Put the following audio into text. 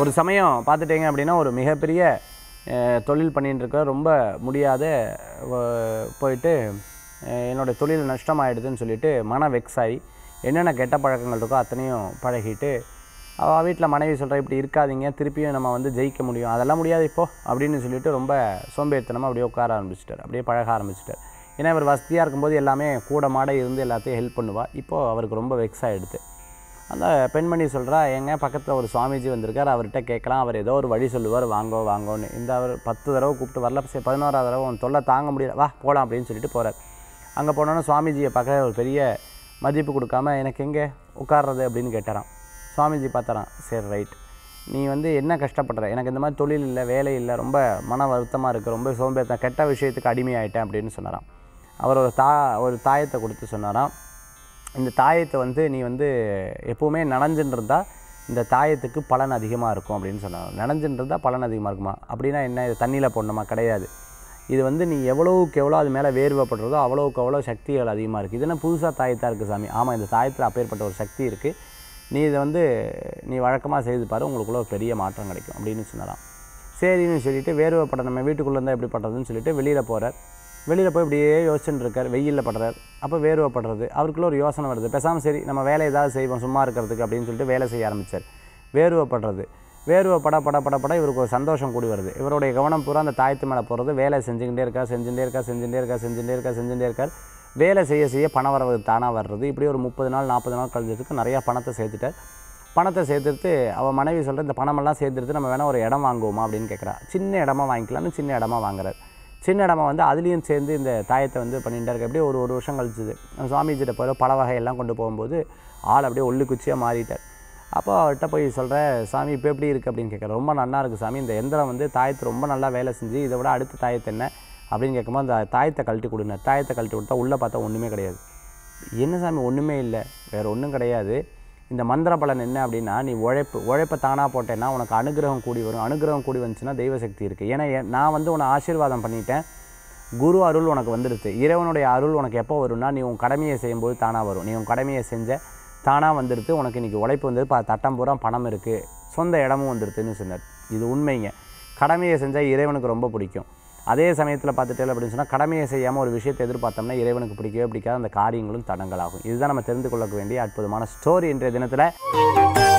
ஒரு சமயம் பார்த்துட்டீங்க அப்படின்னா ஒரு மிகப்பெரிய அஹ், தொழில் பண்ணிட்டு இருக்க ரொம்ப முடியாத அஹ், போயிட்டு அஹ், என்னோட தொழில் நஷ்டமாயிடுதுன்னு சொல்லிட்டு மன வெக்ஸ் ஆகி என்னென்ன கெட்ட பழக்கங்கள் இருக்கோ அத்தனையும் பழகிட்டு அவள் வீட்டில் மனைவி சொல்கிறா இப்படி இருக்காதீங்க திருப்பியும் நம்ம வந்து ஜெயிக்க முடியும் அதெல்லாம் முடியாது இப்போ அப்படின்னு சொல்லிட்டு ரொம்ப சோம்பேறித்தனமாக அப்படியே உட்கார ஆரம்பிச்சிட்டார் அப்படியே பழக ஆரம்பிச்சிட்டார் ஏன்னா இவர் வசதியாக இருக்கும்போது எல்லாமே கூட மாட இருந்து எல்லாத்தையும் ஹெல்ப் பண்ணுவா இப்போது அவருக்கு ரொம்ப வெக்ஸ் ஆகிடுது அந்த பெண்மணி சொல்கிறா எங்க பக்கத்தில் ஒரு சுவாமிஜி வந்திருக்கார் அவர்கிட்ட கேட்கலாம் அவர் ஏதோ ஒரு வழி சொல்லுவார் வாங்கோ வாங்கோன்னு இந்த அவர் பத்து தடவை கூப்பிட்டு வரல சரி பதினோராவது தடவை உன் தொல்லை தாங்க முடியல வா போகலாம் அப்படின்னு சொல்லிட்டு போகிறார் அங்கே போனோன்னே சுவாமிஜியை பார்க்க ஒரு பெரிய மதிப்பு கொடுக்காம எனக்கு எங்கே உட்கார்றது அப்படின்னு கேட்டாராம் சுவாமிஜி பார்த்தாராம் சரி ரைட் நீ வந்து என்ன கஷ்டப்படுற எனக்கு இந்த மாதிரி தொழில் இல்லை வேலை இல்லை ரொம்ப மன வருத்தமாக இருக்குது ரொம்ப சோம்பேறித்தனம் கெட்ட விஷயத்துக்கு அடிமையாயிட்டேன் அப்படின்னு சொன்னாராம் அவர் ஒரு தா ஒரு தாயத்தை கொடுத்து சொன்னாராம் இந்த தாயத்தை வந்து நீ வந்து எப்போவுமே நனைஞ்சுன்னு இருந்தா இந்த தாயத்துக்கு பலன் அதிகமாக இருக்கும் அப்படின்னு சொன்னாங்க நனைஞ்சுன்னு இருந்தால் பலன் அதிகமாக இருக்குமா அப்படின்னா என்ன இது தண்ணியில் போடணுமா கிடையாது இது வந்து நீ எவ்வளவுக்கு எவ்வளோ அது மேலே வேர்வைப்படுறதோ அவ்வளோவுக்கு அவ்வளோ சக்திகள் அதிகமாக இருக்குது இது என்ன புதுசாக தாயத்தாக இருக்குது சாமி ஆமாம் இந்த தாயத்தில் அப்பேற்பட்ட ஒரு சக்தி இருக்குது நீ இதை வந்து நீ வழக்கமாக செய்து பாரு உங்களுக்குள்ள ஒரு பெரிய மாற்றம் கிடைக்கும் அப்படின்னு சொன்னாராம் சரின்னு சொல்லிட்டு வேர்வைப்பட நம்ம வீட்டுக்குள்ளே இருந்தால் எப்படி படுறதுன்னு சொல்லிட்டு வெளியில் போகிறார் வெளியில் போய் இப்படியே யோசிச்சுட்டு இருக்கார் வெயிலில் படுறார் அப்போ வேர்வைப்படுறது அவருக்குள்ள ஒரு யோசனை வருது பேசாமல் சரி நம்ம வேலை ஏதாவது செய்வோம் சும்மா இருக்கிறதுக்கு அப்படின்னு சொல்லிட்டு வேலை செய்ய ஆரம்பித்தார் வேர்வைப்படுறது வேர்வை பட பட பட பட இவருக்கு ஒரு சந்தோஷம் கூடி வருது இவருடைய கவனம் பூரா அந்த தாயத்து மேலே போகிறது வேலை செஞ்சுக்கிட்டே இருக்கா செஞ்சுட்டே இருக்கா செஞ்சுட்டே இருக்கா செஞ்சுட்டே இருக்கா செஞ்சுட்டே இருக்கார் வேலை செய்ய செய்ய பணம் வரவு தானாக வர்றது இப்படி ஒரு முப்பது நாள் நாற்பது நாள் கழிஞ்சதுக்கு நிறையா பணத்தை சேர்த்துட்டார் பணத்தை சேர்த்துட்டு அவள் மனைவி சொல்கிற இந்த பணமெல்லாம் சேர்த்துட்டு நம்ம வேணால் ஒரு இடம் வாங்குவோமா அப்படின்னு கேட்குறா சின்ன இடமா வாங்கிக்கலாம்னு சின்ன இடமா வாங்குறாரு சின்ன இடமா வந்து அதுலேயும் சேர்ந்து இந்த தாயத்தை வந்து பண்ணிட்டு இருக்க அப்படியே ஒரு ஒரு வருஷம் கழிச்சுது நம்ம சுவாமிஜிட்ட போகிற பல வகையெல்லாம் கொண்டு போகும்போது ஆள் அப்படியே ஒல்லு குச்சியாக மாறிட்டார் அப்போ அவர்கிட்ட போய் சொல்கிற சாமி இப்போ எப்படி இருக்குது அப்படின்னு கேட்குறேன் ரொம்ப நல்லா இருக்குது சாமி இந்த எந்திரம் வந்து தாயத்தை ரொம்ப நல்லா வேலை செஞ்சு இதை விட அடுத்த தாயத்தை என்ன அப்படின்னு கேட்கும்போது அந்த தாயத்தை கழட்டி கொடுங்க தாயத்தை கழட்டி கொடுத்தா உள்ளே பார்த்தா ஒன்றுமே கிடையாது என்ன சாமி ஒன்றுமே இல்லை வேறு ஒன்றும் கிடையாது இந்த மந்திர பலன் என்ன அப்படின்னா நீ உழைப்பு உழைப்பை தானாக போட்டேன்னா உனக்கு அனுகிரகம் கூடி வரும் அனுகிரகம் கூடி வந்துச்சுன்னா தெய்வ சக்தி இருக்குது ஏன்னா என்- நான் வந்து உன்னை ஆசீர்வாதம் பண்ணிட்டேன் குரு அருள் உனக்கு வந்துடுது இறைவனுடைய அருள் உனக்கு எப்போ வரும்னா நீ உன் கடமையை செய்யும்போது தானாக வரும் நீ உன் கடமையை செஞ்ச தானாக வந்துடுது உனக்கு இன்றைக்கி உழைப்பு வந்து ப தட்டம் பூரா பணம் இருக்குது சொந்த இடமும் வந்துடுதுன்னு சொன்னார் இது உண்மைங்க கடமையை செஞ்சால் இறைவனுக்கு ரொம்ப பிடிக்கும் அதே சமயத்தில் பார்த்துட்டே அப்படின்னு சொன்னால் கடமையை செய்யாமல் ஒரு விஷயத்தை எதிர்பார்த்தோம்னா இறைவனுக்கு பிடிக்கவே பிடிக்காத அந்த காரியங்களும் தடங்களாகும் இதுதான் நம்ம தெரிந்து கொள்ள வேண்டிய அற்புதமான ஸ்டோரி இன்றைய தினத்தில்